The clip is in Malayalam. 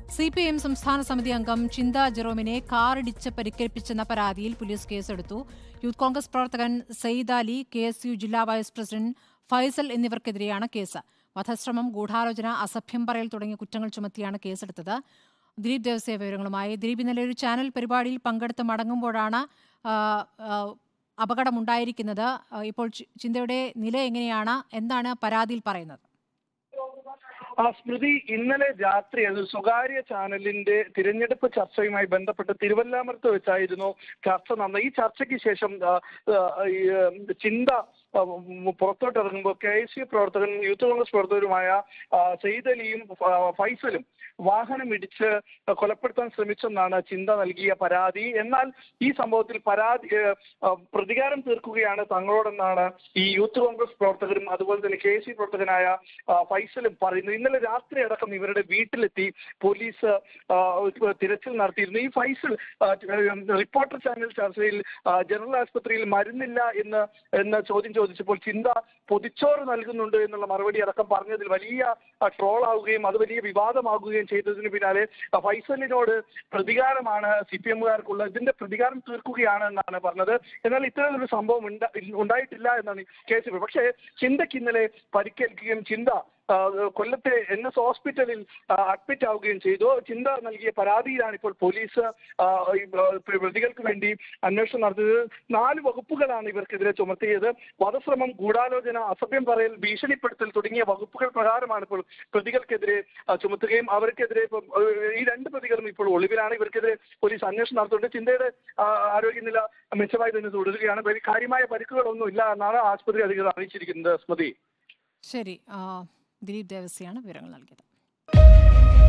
സി പി എം സംസ്ഥാന സമിതി അംഗം ചിന്ത ജെറോമിനെ കാറിടിച്ച് പരിക്കേൽപ്പിച്ചെന്ന പരാതിയിൽ പോലീസ് കേസെടുത്തു യൂത്ത് കോൺഗ്രസ് പ്രവർത്തകൻ Sayyid Ali K S U ജില്ലാ വൈസ് പ്രസിഡന്റ് ഫൈസൽ എന്നിവർക്കെതിരെയാണ് കേസ് വധശ്രമം ഗൂഢാലോചന അസഭ്യം പറയൽ തുടങ്ങിയ കുറ്റങ്ങൾ ചുമത്തിയാണ് കേസെടുത്തത് ദിലീപ് ദേവസ്യ വിവരങ്ങളുമായി ദിലീപ് ഇന്നലെ ഒരു ചാനൽ പരിപാടിയിൽ പങ്കെടുത്ത് മടങ്ങുമ്പോഴാണ് ആ, ആ, അപകടമുണ്ടായിരിക്കുന്നത് ആ, ഇപ്പോൾ ചി- ചിന്തയുടെ നില എങ്ങനെയാണ് എന്താണ് പരാതിയിൽ പറയുന്നത് ആ സ്മൃതി ഇന്നലെ രാത്രി അത് സ്വകാര്യ ചാനലിന്റെ തിരഞ്ഞെടുപ്പ് ചർച്ചയുമായി ബന്ധപ്പെട്ട് തിരുവല്ലാമരത്ത് വെച്ചായിരുന്നു ചർച്ച നടന്നത് ഈ ചർച്ചയ്ക്ക് ശേഷം ആ, ആ, ഈ, ആ, ചിന്ത ആ, ഉം, പുറത്തോട്ടിറങ്ങുമ്പോൾ കെ എസ് യു പ്രവർത്തകൻ യൂത്ത് കോൺഗ്രസ് പ്രവർത്തകരുമായ ആ, സെയ്ദ് അലിയും ആ, ഫൈസലും വാഹനം ഇടിച്ച് കൊലപ്പെടുത്താൻ ശ്രമിച്ചെന്നാണ് ചിന്ത നൽകിയ പരാതി എന്നാൽ ഈ സംഭവത്തിൽ പരാതി ഏ, ആ, പ്രതികാരം തീർക്കുകയാണ് തങ്ങളോടെന്നാണ് ഈ യൂത്ത് കോൺഗ്രസ് പ്രവർത്തകരും അതുപോലെ തന്നെ കെ എസ് യു പ്രവർത്തകനായ ആ, ഫൈസലും പറയുന്നത് ഇന്നലെ രാത്രി അടക്കം ഇവരുടെ വീട്ടിലെത്തി പോലീസ് ആ, ഒരു തിരച്ചിൽ നടത്തിയിരുന്നു ഈ ഫൈസൽ ആ, റിപ്പോർട്ടർ ചാനൽ ചർച്ചയിൽ ആ, ജനറൽ ആശുപത്രിയിൽ മരുന്നില്ല എന്ന് എന്ന ചോദ്യം ചോദിച്ചപ്പോൾ ചിന്ത പൊതിച്ചോറ് നൽകുന്നുണ്ട് എന്നുള്ള മറുപടി അടക്കം പറഞ്ഞതിൽ വലിയ ട്രോൾ ആവുകയും അത് വലിയ വിവാദമാകുകയും ചെയ്തതിന് പിന്നാലെ ആ, ഫൈസലിനോട് പ്രതികാരമാണ് സി പി എമ്മുകാർക്കുള്ളത് ഇതിന്റെ പ്രതികാരം തീർക്കുകയാണ് എന്നാണ് പറഞ്ഞത് എന്നാൽ ഇത്തരത്തിലൊരു സംഭവം ഉണ്ടാ- ഉണ്ടായിട്ടില്ല എന്നാണ് കേസ് പക്ഷേ ചിന്തയ്ക്ക് ഇന്നലെ പരിക്കേൽക്കുകയും ചിന്ത ആ, കൊല്ലത്തെ എൻ എസ് ഹോസ്പിറ്റലിൽ അഡ്മിറ്റ് ആവുകയും ചെയ്തു ചിന്ത നൽകിയ പരാതിയിലാണ് ഇപ്പോൾ പോലീസ് ആ, ഈ, ആ, പ്രതികൾക്ക് വേണ്ടി അന്വേഷണം നടത്തിയത് നാല് വകുപ്പുകളാണ് ഇവർക്കെതിരെ ചുമത്തിയത് വധശ്രമം ഗൂഢാലോചന അസഭ്യം പറയൽ ഭീഷണിപ്പെടുത്തൽ തുടങ്ങിയ വകുപ്പുകൾ പ്രകാരമാണ് ഇപ്പോൾ പ്രതികൾക്കെതിരെ ആ, ചുമത്തുകയും അവർക്കെതിരെ ഇപ്പം ആ, ഈ രണ്ട് പ്രതികളും ഇപ്പോൾ ഒളിവിലാണ് ഇവർക്കെതിരെ പോലീസ് അന്വേഷണം നടത്തുന്നുണ്ട് ചിന്തയുടെ ആ, ആരോഗ്യനില മെച്ചമായി തന്നെ തുടരുകയാണ് വലിയ കാര്യമായ പരിക്കുകളൊന്നും ഇല്ല എന്നാണ് ആശുപത്രി അധികൃതർ അറിയിച്ചിരിക്കുന്നത് സ്മൃതി ശരി ആ, ദിലീപ് ദേവസ്യാണ് വിവരങ്ങൾ നൽകിയത്